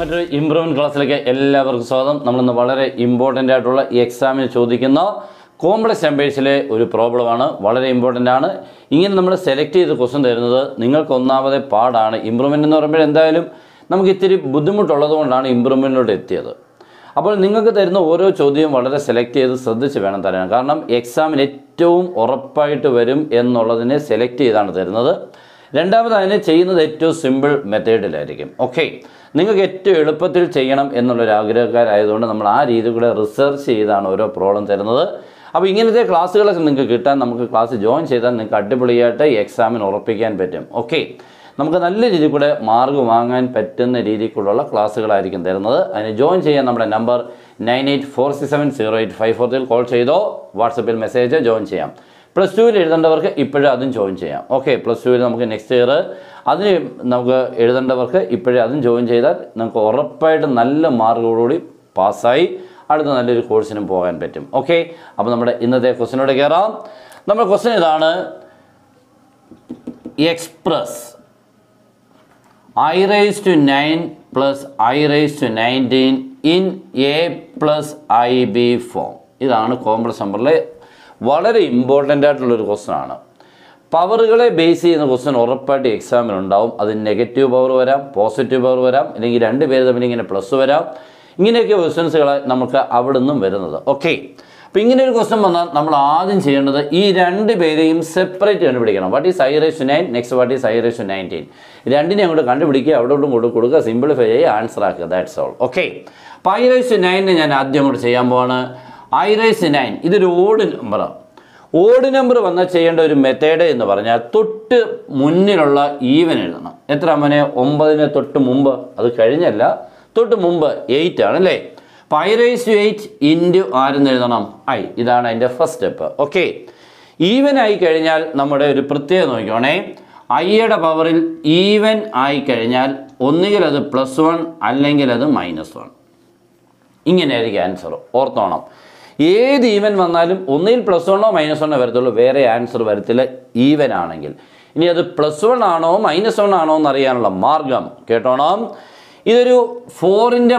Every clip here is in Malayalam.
മറ്റൊരു ഇമ്പ്രൂവ്മെൻറ്റ് ക്ലാസ്സിലേക്ക് എല്ലാവർക്കും സ്വാഗതം നമ്മളിന്ന് വളരെ ഇമ്പോർട്ടൻ്റ് ആയിട്ടുള്ള ഈ എക്സാമിന് ചോദിക്കുന്ന കോംപ്ലക്സ് നമ്പേഴ്സിലെ ഒരു പ്രോബ്ലമാണ് വളരെ ഇമ്പോർട്ടൻ്റ് ആണ് ഇങ്ങനെ നമ്മൾ സെലക്ട് ചെയ്ത് ക്വസ്റ്റ്യൻ തരുന്നത് നിങ്ങൾക്ക് ഒന്നാമതെ പാടാണ് ഇമ്പ്രൂവ്മെൻ്റ് എന്ന് പറയുമ്പോൾ എന്തായാലും നമുക്ക് ഇത്തിരി ബുദ്ധിമുട്ടുള്ളത് കൊണ്ടാണ് ഇമ്പ്രൂവ്മെൻറ്റിലോട്ട് എത്തിയത് അപ്പോൾ നിങ്ങൾക്ക് തരുന്ന ഓരോ ചോദ്യവും വളരെ സെലക്ട് ചെയ്ത് ശ്രദ്ധിച്ച് വേണം തരാൻ കാരണം എക്സാമിന് ഏറ്റവും ഉറപ്പായിട്ട് വരും എന്നുള്ളതിനെ സെലക്ട് ചെയ്താണ് തരുന്നത് രണ്ടാമത് അതിനെ ചെയ്യുന്നത് ഏറ്റവും സിമ്പിൾ മെത്തേഡിലായിരിക്കും ഓക്കെ നിങ്ങൾക്ക് ഏറ്റവും എളുപ്പത്തിൽ ചെയ്യണം എന്നുള്ളൊരു ആഗ്രഹക്കാരായതുകൊണ്ട് നമ്മൾ ആ രീതി കൂടെ റിസർച്ച് ചെയ്താണ് ഓരോ പ്രോബ്ലം തരുന്നത് അപ്പോൾ ഇങ്ങനത്തെ ക്ലാസ്സുകളൊക്കെ നിങ്ങൾക്ക് കിട്ടാൻ നമുക്ക് ക്ലാസ് ജോയിൻ ചെയ്താൽ നിങ്ങൾക്ക് അടിപൊളിയായിട്ട് ഈ എക്സാമിന് ഉറപ്പിക്കാൻ പറ്റും ഓക്കെ നമുക്ക് നല്ല രീതിയിൽ കൂടെ മാർക്ക് വാങ്ങാൻ പറ്റുന്ന രീതിക്കുള്ള ക്ലാസ്സുകളായിരിക്കും തരുന്നത് അതിന് ജോയിൻ ചെയ്യാൻ നമ്മുടെ number nine eight four six seven zero eight five ഫോർത്തിൽ കോൾ ചെയ്തോ വാട്സപ്പിൽ മെസ്സേജ് ജോയിൻ ചെയ്യാം പ്ലസ് ടുവിൽ എഴുതേണ്ടവർക്ക് ഇപ്പോഴും അതും ജോയിൻ ചെയ്യാം ഓക്കെ പ്ലസ് ടുവിൽ നമുക്ക് നെക്സ്റ്റ് ഇയർ അതിന് നമുക്ക് എഴുതേണ്ടവർക്ക് ഇപ്പോഴേ അതും ജോയിൻ ചെയ്താൽ നമുക്ക് ഉറപ്പായിട്ടും നല്ല മാർക്കോടുകൂടി പാസ്സായി അടുത്ത നല്ലൊരു കോഴ്സിനും പോകാൻ പറ്റും ഓക്കെ അപ്പോൾ നമ്മുടെ ഇന്നത്തെ ക്വസ്റ്റിനോട് കയറാം നമ്മുടെ ക്വസ്റ്റ്യൻ ഇതാണ് express I raise to nine plus I raise to nineteen in A plus I B form ഇതാണ് കോംപ്ലക്സ് നമ്പറിലെ വളരെ ഇമ്പോർട്ടൻ്റ് ആയിട്ടുള്ളൊരു ക്വസ്റ്റൻ ആണ് പവറുകളെ ബേസ് ചെയ്യുന്ന ക്വസ്റ്റൻ ഉറപ്പായിട്ട് എക്സാമിന് ഉണ്ടാവും അത് നെഗറ്റീവ് പവർ വരാം പോസിറ്റീവ് പവർ വരാം അല്ലെങ്കിൽ രണ്ട് പേര് തമ്മിൽ ഇങ്ങനെ പ്ലസ് വരാം ഇങ്ങനെയൊക്കെ ക്വസ്റ്റൻസുകൾ നമുക്ക് അവിടെ നിന്നും വരുന്നത് ഓക്കെ അപ്പോൾ ഇങ്ങനെ ഒരു ക്വസ്റ്റൻ വന്നാൽ നമ്മൾ ആദ്യം ചെയ്യേണ്ടത് ഈ രണ്ട് പേരെയും സെപ്പറേറ്റ് കണ്ടുപിടിക്കണം what is I raise nine next what is I raise nineteen രണ്ടിനെ അങ്ങോട്ട് കണ്ടുപിടിക്കുക അവിടെ ഇവിടും കൊണ്ട് കൊടുക്കുക സിമ്പിളിഫൈ ചെയ്യുക ആൻസർ ആക്കുക ദാറ്റ്സ് ഓൾ ഓക്കെ അപ്പോൾ ഐ റേസ് നയനെ ഞാൻ ആദ്യം അങ്ങോട്ട് ചെയ്യാൻ പോവാണ് ഐ റേസ് നയൻ ഇതൊരു ഓഡ് നമ്പറാണ് ഓഡ് നമ്പർ വന്നാൽ ചെയ്യേണ്ട ഒരു മെത്തേഡ് എന്ന് പറഞ്ഞാൽ തൊട്ട് മുന്നിലുള്ള ഈവൻ എഴുതണം എത്ര മോനെ ഒമ്പതിന് തൊട്ട് മുമ്പ് അത് കഴിഞ്ഞല്ല തൊട്ട് മുമ്പ് എയ്റ്റ് ആണ് അല്ലേ പൈറൈസ് ടു എയ്റ്റ് ഇൻറ്റു ആരെന്ന് എഴുതണം ഐ ഇതാണ് അതിൻ്റെ ഫസ്റ്റ് സ്റ്റെപ്പ് ഓക്കെ ഈവൻ ആയി കഴിഞ്ഞാൽ നമ്മുടെ ഒരു പ്രത്യേകത നോക്കിക്കോണേ ഐയുടെ പവറിൽ ഈവൻ ആയി കഴിഞ്ഞാൽ ഒന്നുകിൽ അത് പ്ലസ് വൺ അല്ലെങ്കിൽ അത് മൈനസ് വൺ ഇങ്ങനെയായിരിക്കും ആൻസർ ഓർത്തോണം ഏത് ഈവൻ വന്നാലും ഒന്നിൽ പ്ലസ് വണ്ണോ മൈനസ് വണ്ണോ വരത്തുള്ളൂ വേറെ ആൻസർ വരത്തില്ല ഈവൻ ആണെങ്കിൽ ഇനി അത് പ്ലസ് വൺ ആണോ മൈനസ് വൺ ആണോ എന്നറിയാനുള്ള മാർഗം കേട്ടോണം ഇതൊരു ഫോറിൻ്റെ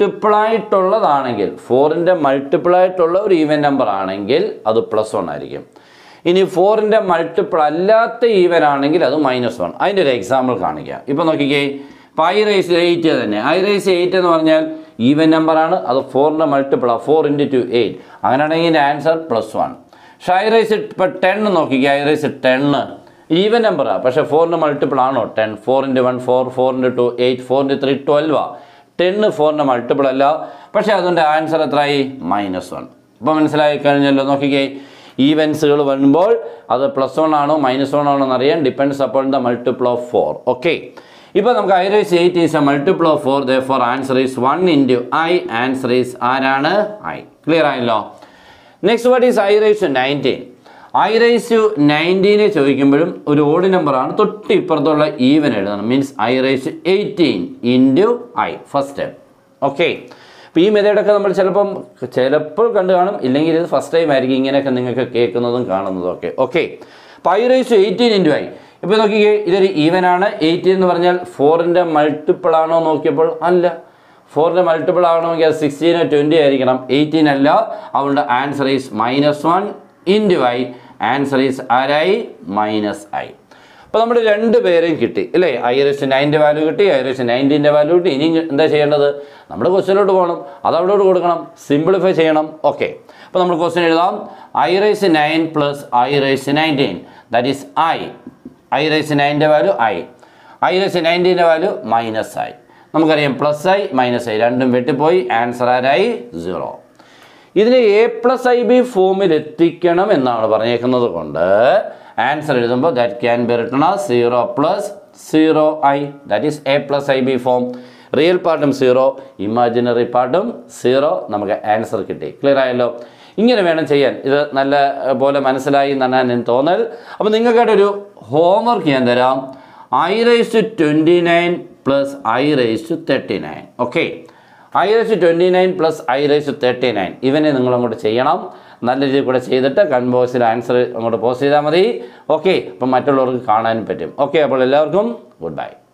മൾട്ടിപ്പിളായിട്ടുള്ളതാണെങ്കിൽ ഫോറിൻ്റെ മൾട്ടിപ്പിളായിട്ടുള്ള ഒരു ഈവൻ നമ്പർ ആണെങ്കിൽ അത് പ്ലസ് വൺ ആയിരിക്കും ഇനി ഫോറിൻ്റെ മൾട്ടിപ്പിൾ അല്ലാത്ത ഈവൻ ആണെങ്കിൽ അത് മൈനസ് വൺ അതിൻ്റെ ഒരു എക്സാമ്പിൾ കാണിക്കാം ഇപ്പോൾ നോക്കിക്കേ ഇപ്പോൾ ഐ റൈസ് എയ്റ്റ് തന്നെ ഐ റൈസ് എയ്റ്റ് എന്ന് പറഞ്ഞാൽ ഈവൻ നമ്പറാണ് അത് ഫോറിൻ്റെ മൾട്ടിപ്പിളാണ് ഫോർ ഇൻറ്റു ടു എയ്റ്റ് അങ്ങനെയാണെങ്കിൽ ഇതിൻ്റെ ആൻസർ പ്ലസ് വൺ പക്ഷേ ഐ റൈസ് ഇപ്പോൾ ടെൻ നോക്കിക്കുക ഐ റൈസ് ടെണ്ണ് ഈവൻ നമ്പറാണ് പക്ഷേ ഫോറിൻ്റെ മൾട്ടിപ്പിൾ ആണോ ten four into one four four into two eight four into three ട്വൽവാണ് ടെന്ന് ഫോറിൻ്റെ മൾട്ടിപ്പിൾ അല്ല പക്ഷേ അതിൻ്റെ ആൻസർ എത്രയായി മൈനസ് വൺ ഇപ്പോൾ മനസ്സിലായി കഴിഞ്ഞല്ലോ നോക്കിക്കേ ഈവൻസുകൾ വരുമ്പോൾ അത് പ്ലസ് വൺ ആണോ മൈനസ് വൺ ആണോ എന്നറിയാൻ depends upon the multiple of four okay ഇപ്പോൾ നമുക്ക് I raise eight is a multiple of four the four answer is one into I answer is ആരാണ് ഐ ക്ലിയർ ആയല്ലോ next what is I raise nineteen I raise to നയൻറ്റീനെ ചോദിക്കുമ്പോഴും ഒരു ഓഡ് നമ്പറാണ് തൊട്ട് ഇപ്പുറത്തുള്ള ഈവൻ എഴുതണം means I raise eighteen into I first step okay അപ്പോൾ ഈ മെത്തേഡൊക്കെ നമ്മൾ ചിലപ്പം ചിലപ്പോൾ കണ്ടു കാണും ഇല്ലെങ്കിൽ ഇത് ഫസ്റ്റ് ടൈം ആയിരിക്കും ഇങ്ങനെയൊക്കെ നിങ്ങൾക്ക് കേൾക്കുന്നതും കാണുന്നതും ഒക്കെ ഓക്കെ അപ്പോൾ I raise to eighteen into I ഇപ്പോൾ നോക്കിക്കേ ഇതൊരു ഈവൻ ആണ് എയ്റ്റീൻ എന്ന് പറഞ്ഞാൽ ഫോറിൻ്റെ മൾട്ടിപ്പിൾ ആണോ നോക്കിയപ്പോൾ അല്ല ഫോറിൻ്റെ മൾട്ടിപ്പിൾ ആകണമെങ്കിൽ അത് സിക്സ്റ്റീനോ ട്വൻറ്റി ആയിരിക്കണം എയ്റ്റീൻ അല്ല അവളുടെ answer is minus one into I answer is ആരായി മൈനസ് ഐ അപ്പോൾ നമ്മൾ രണ്ട് പേരെയും കിട്ടി അല്ലേ ഐ റേസ് നയൻ്റെ വാല്യൂ കിട്ടി ഐ റേസ് നയൻറ്റീൻ്റെ വാല്യൂ കിട്ടി ഇനി എന്താ ചെയ്യേണ്ടത് നമ്മുടെ ക്വസ്റ്റ്യനിലോട്ട് പോകണം അത് അവിടോട്ട് കൊടുക്കണം സിംപ്ലിഫൈ ചെയ്യണം ഓക്കെ അപ്പോൾ നമ്മൾ ക്വസ്റ്റ്യൻ എഴുതാം I raise nine plus I raise nineteen that is I I raise നയൻ്റെ വാല്യൂ ഐ ഐ റേസ് നയൻറ്റീൻ്റെ വാല്യൂ മൈനസ് ഐ നമുക്കറിയാം പ്ലസ് ഐ മൈനസ് ഐ രണ്ടും വെട്ടിപ്പോയി ആൻസർ ആരായി സീറോ ഇതിനെ എ പ്ലസ് ഐ ബി ഫോമിൽ എത്തിക്കണം എന്നാണ് പറഞ്ഞേക്കുന്നത് കൊണ്ട് ആൻസർ എഴുതുമ്പോൾ ദാറ്റ് ക്യാൻ ബി റിട്ടൺ ആ zero plus zero I that is A plus I B form real പാർട്ടും സീറോ ഇമാജിനറി പാർട്ടും സീറോ നമുക്ക് ആൻസർ കിട്ടി ക്ലിയർ ആയല്ലോ ഇങ്ങനെ വേണം ചെയ്യാൻ ഇത് നല്ല ഏർ, പോലെ മനസ്സിലായി എന്നാണ് എനിക്ക് തോന്നൽ അപ്പോൾ നിങ്ങൾക്കായിട്ടൊരു ഹോംവർക്ക് ഞാൻ തരാം I raise to twenty nine plus I raise to thirty nine okay I raise twenty nine plus I raise thirty nine ഇവനെ നിങ്ങൾ അങ്ങോട്ട് ചെയ്യണം നല്ല രീതിയിൽ കൂടെ ചെയ്തിട്ട് കൺബോക്സിൽ ആൻസർ അങ്ങോട്ട് പോസ്റ്റ് ചെയ്താൽ മതി ഓക്കെ അപ്പം മറ്റുള്ളവർക്ക് കാണാനും പറ്റും ഓക്കെ അപ്പോൾ എല്ലാവർക്കും ഗുഡ് ബൈ